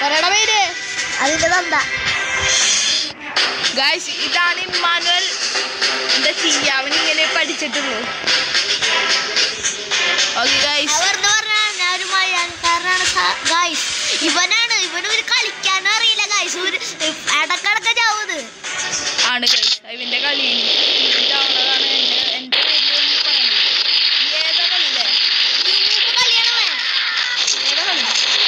പറയണ പേര് അതിന്റെ തന്ത ഗായ്സ് ഇതാണ് ഇമ്മാനുവൽ എന്താ ചെയ്യാ അവൻ ഇങ്ങനെ പഠിച്ചിട്ടുള്ളൂ ഓക്കെ ഗായ്സ് വെറുതെ പറഞ്ഞാൽ ഞാൻ ഒരു മഴക്കാരനാണ് ഗായ്സ് ഇവനാണ് ഇവന് ഒരു കളിക്കാനും അറിയില്ല ഗായ്സ് ഒരു ഇടക്കിടക്ക് ചാവുന്നത് ആണ് ഗൈസ് ഇവന്റെ കളി ഇതാവണതാണ് എന്റെ എന്റെ പേരിൽ പറയുന്നത് ഏതാ കളിയില്ലേ കളിയാണ് ഇവൻ. ഏതാ കളി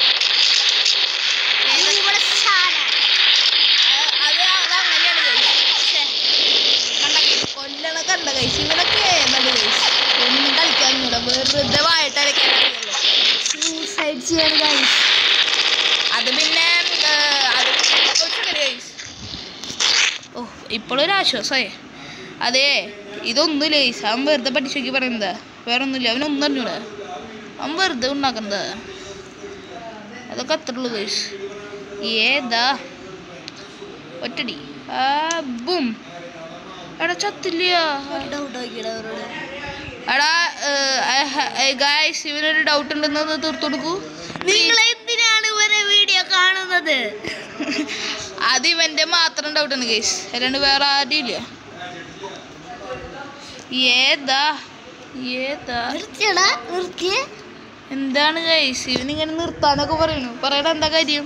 ഇത് ഇവിടെ സാധനം. അത് അത് അങ്ങനെയാണ് ഗൈസ് കണ്ട ഗൈസ് കൊല്ലണ കണ്ട ഗൈസ് ഇവനൊക്കെ ഏതാണ് ഗൈസ് ഒന്നും കളിക്കാനൊന്നുമില്ല വെറുതെ വായിട്ടരക്കാൻ അറിയുള്ളൂ സൂസൈഡ് ചെയ്യാണ് ഗായ്സ് അത് പിന്നെ ഏർ, അത് ഗൈസ് ഓ ഇപ്പോഴൊരു ആശ്വാസമേ അതെ ഇതൊന്നുമില്ല ഗൈസ് അവൻ വെറുതെ പഠിച്ചു നോക്കി പറയുന്നതാ വേറെ ഒന്നുമില്ല അവനൊന്നും അറിഞ്ഞൂടാ അവൻ വെറുതെ ഉണ്ടാക്കുന്നതാ അതൊക്കെ അത്രേ ഉള്ളൂ ഗൈസ് ഏതാ ഒറ്റടി ആ ബും എടാ ചത്തില്ല ഡൗട്ട് നോക്കിയടാ അവരോട് എടാ ഗായ്സ് ഇവനൊരു ഡൗട്ട് ഉണ്ടെന്ന് ഒന്ന് തീർത്തു കൊടുക്കൂ നിങ്ങൾ എന്തിനാണ് ഇവരെ വീഡിയോ കാണുന്നത് അത് ഇവന്റെ മാത്രം ഡൗട്ടാണ് ഗൈസ് അല്ലാണ്ട് വേറെ ആരും ഇല്ല ഏതാ ഏതാ നിർത്തിയടാ നിർത്തിയേ എന്താണ് ഗൈസ് ഇവനിങ്ങനെ നിർത്താനൊക്കെ പറയണു പറയണ എന്താ കാര്യം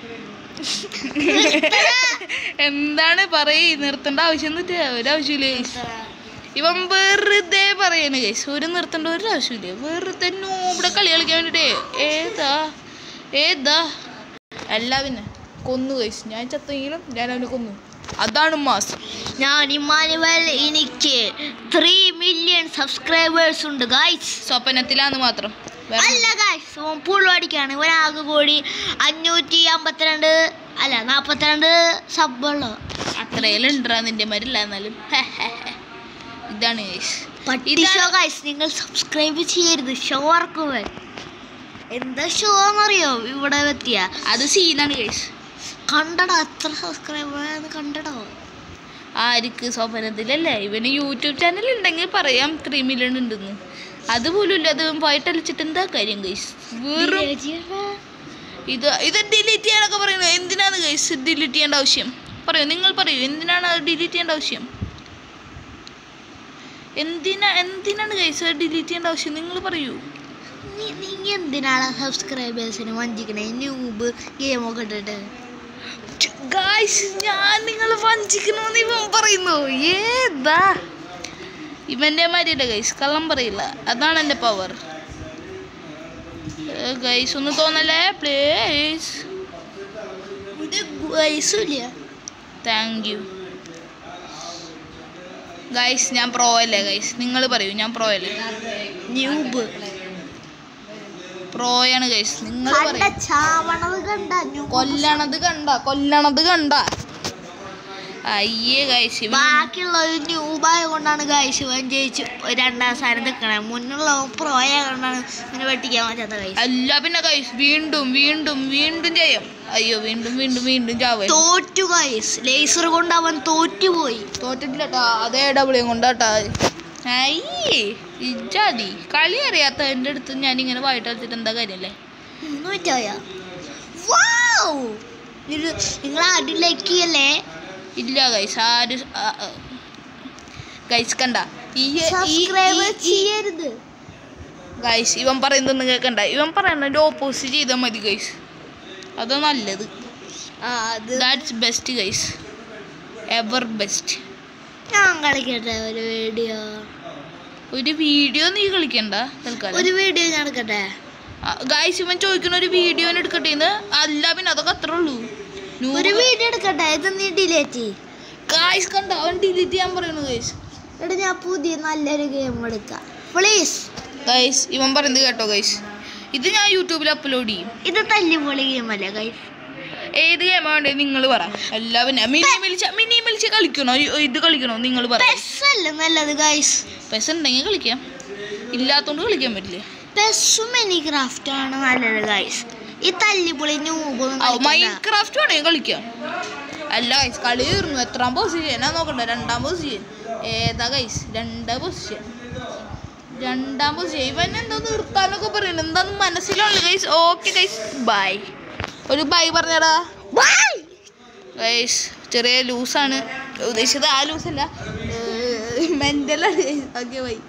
എന്താണ് പറയ് നിർത്തേണ്ട ആവശ്യമൊന്നുമില്ല ഒരാവശ്യമില്ല ഗൈസ് ഇവൻ വെറുതെ പറയണ് ഗൈസ് ഒരു നിർത്തേണ്ട ഒരു ആവശ്യമില്ല വെറുതെ ഇവിടെ കളി കളിക്കാൻ വേണ്ടിട്ടേ ഏതാ ഏതാ അല്ല പിന്നെ കൊന്നു ഗൈസ് ഞാൻ ചത്തെങ്കിലും ഞാൻ അവനെ കൊന്നു അതാണ് മാസം ഞാൻ ഇമ്മാനുവൽ എനിക്ക് ത്രീ മില്യൺ സബ്സ്ക്രൈബേഴ്സ് ഉണ്ട് ഗായ്സ് സ്വപ്നത്തിലാന്ന് മാത്രം വേറെ അല്ല ഗായ്സ് ഓൻ പുള്ളുവടിക്കാണ് ഒരാകെ കൂടി അഞ്ഞൂറ്റി അമ്പത്തിരണ്ട് അല്ല നാപ്പത്തിരണ്ട് സബ്ബുള്ളു അത്രയെല്ലാം ഉണ്ടാ നിന്റെ മരില്ല എന്നാലും ഇതാണ് ഗൈസ് പട്ടി ഇതാണ്- ഷോ ഗായ്സ് നിങ്ങൾ സബ്സ്ക്രൈബ് ചെയ്യരുത് ഷോ വർക്കുവൻ എന്താ ഷോ എന്നറിയോ ഇവിടെ എത്തിയ അത് സീനാണ് ഗൈസ് കണ്ടടാ എത്ര സബ്സ്ക്രൈബർ കണ്ടടോ ആർക്ക് സ്വപ്നത്തിലല്ലേ ഇവന് യൂട്യൂബ് ചാനൽ ഉണ്ടെങ്കിൽ പറയാം ത്രീ മില്യൺ ഉണ്ടെന്ന് അതുപോലും ഇല്ല അത് പോയിട്ട് അളിച്ചിട്ട് എന്താ കാര്യം ഗൈസ് വെറും ഇത് ഇത് ഡിലീറ്റ് ചെയ്യാനൊക്കെ പറയുന്നത് എന്തിനാണ് ഗൈസ് ഡിലീറ്റ് ചെയ്യേണ്ട ആവശ്യം പറയൂ നിങ്ങൾ പറയൂ എന്തിനാണ് അത് ഡിലീറ്റ് ചെയ്യേണ്ട ആവശ്യം എന്തിനാ എന്തിനാണ് ഗൈസ് ഡിലീറ്റ് ചെയ്യേണ്ട ആവശ്യം നിങ്ങൾ പറയൂ നീ നീ എന്തിനാണ് സബ്സ്ക്രൈബേഴ്സിന് വഞ്ചിക്കണേ ന്യൂബ് ഗെയിമൊക്കെ ഇട്ടിട്ട് ഗായ്സ് ഞാൻ നിങ്ങൾ വഞ്ചിക്കണമെന്ന് ഇവൻ പറയുന്നു ഏതാ ഇവന്റെ മാതിരിയല്ല ഗൈസ് കള്ളം പറയില്ല അതാണ് എൻ്റെ പവർ ഗൈസ് ഒന്ന് തോന്നല്ലേ പ്ലീസ് ഒരു വയസ്സില്ല താങ്ക് യു ഗൈസ് ഞാൻ പ്രോ അല്ലേ ഗൈസ് നിങ്ങൾ പറയൂ ഞാൻ പ്രോ അല്ലേ ന്യൂബ് പ്രോയാണ് ഗൈസ് നിങ്ങൾ കണ്ട പറയൂ ചാവണത് കണ്ട ന്യൂബ് കൊല്ലണത് കണ്ട കൊല്ലണത് കണ്ട അയ്യേ ഗൈസ് ഇവൻ ബാക്കിയുള്ള ഒരു ന്യൂബായ കൊണ്ടാണ് ഗൈസ് ഇവൻ ജയിച്ചു രണ്ടാം സ്ഥാനം നിൽക്കണേ മുന്നുള്ള പ്രോയ കൊണ്ടാണ് ഇവനെ വെട്ടിക്കാൻ പറ്റാത്ത ഗൈസ് അല്ല പിന്നെ ഗൈസ് വീണ്ടും വീണ്ടും വീണ്ടും ചെയ്യാം അയ്യോ വീണ്ടും വീണ്ടും വീണ്ടും ചാവേ തോറ്റു ഗൈസ് ലേസർ കൊണ്ട് അവൻ തോറ്റുപോയി തോറ്റിട്ടില്ലട്ടാ അതേ ഡബിളിയും കൊണ്ടാട്ടാ അയ്യേ ഇജാതി കളി അറിയാത്ത എൻ്റെ അടുത്ത് ഞാനിങ്ങനെ വായിട്ട് കളിച്ചിട്ട് എന്താ കാര്യല്ലേ നൂറ്റായ നിങ്ങൾ ആദ്യം ലൈക്ക് ചെയ്യല്ലേ ഇല്ല ഗൈസ് ആര് ഗൈസ് കണ്ട ഈ സബ്സ്ക്രൈബ് ചെയ്യരുത് ഗൈസ് ഇവൻ പറയുന്നൊന്നും കേൾക്കണ്ട ഇവൻ പറയുന്നതിൻ്റെ ഓപ്പോസിറ്റ് ചെയ്താൽ മതി ഗൈസ് അതാ നല്ലത് ആ അത് that's best guys ever best ഞാൻ കളിക്കട്ടെ ഒരു വീഡിയോ ഒരു വീഡിയോ നീ കളിക്കണ്ട തൽക്കാലം ഒരു വീഡിയോ ഞാൻ എടുക്കട്ടെ ഗൈസ് ഇവൻ ചോദിക്കുന്ന ഒരു വീഡിയോ എടുക്കട്ടെ എന്ന് അല്ല പിന്നെ അതൊക്കെ അത്രേ ഉള്ളൂ ഒരു വീഡിയോ എടുക്കട്ടെ ഇത് നീ ഡിലേറ്റ് ഗൈസ് കണ്ട അവൻ ഡിലീറ്റ് ചെയ്യാൻ പറയുന്നു ഗൈസ് എടാ ഞാൻ പുതിയ നല്ലൊരു ഗെയിം എടുക്കാം പ്ലീസ് ഗൈസ് ഇവൻ പറയുന്നത് കേട്ടോ ഗൈസ് ഇത് ഞാൻ യൂട്യൂബിൽ അപ്ലോഡ് ചെയ്യും ഇത് തല്ലിപ്പൊളി ഗെയിം അല്ലേ ഗൈസ് ഏത് ഗെയിം വേണ്ടേ നിങ്ങൾ പറ എല്ലാ പിന്നെ മിനി മിൽച്ച മിനി മിൽച്ച കളിക്കണോ ഇ- ഇത് കളിക്കണോ നിങ്ങൾ പറ പെസ് അല്ലേ നല്ലത് ഗൈസ് പൈസ ഉണ്ടെങ്കിൽ കളിക്കാം ഇല്ലാത്തോണ്ട് കളിക്കാൻ പറ്റില്ലേ പെസ്സും മിനി ക്രാഫ്റ്റ് ആണ് നല്ലത് ഗൈസ് ഈ തല്ലിപ്പൊളി ന്യൂബൊന്നും മൈൻക്രാഫ്റ്റ് വേണമെങ്കിൽ കളിക്കാം അല്ല ഗൈസ് കളി തീർന്നു എത്രാം പൊസിഷൻ എന്നാ നോക്കണ്ട രണ്ടാം പൊസിഷൻ ഏതാ ഗൈസ് രണ്ടാം പൊസിഷൻ രണ്ടാം പൊസിഷൻ ഇവൻ എന്തോ നിർത്താനൊക്കെ പറയുന്നു എന്താന്ന് മനസ്സിലുള്ള ഗൈസ് ഓക്കെ ഗൈസ് ബൈ ഒരു ബൈ പറഞ്ഞടാ ബൈ ഗൈസ് ചെറിയ ലൂസാണ് ഉദ്ദേശിച്ചത് ആ ലൂസല്ല മെൻ്റലാണ് ഓക്കെ ബൈ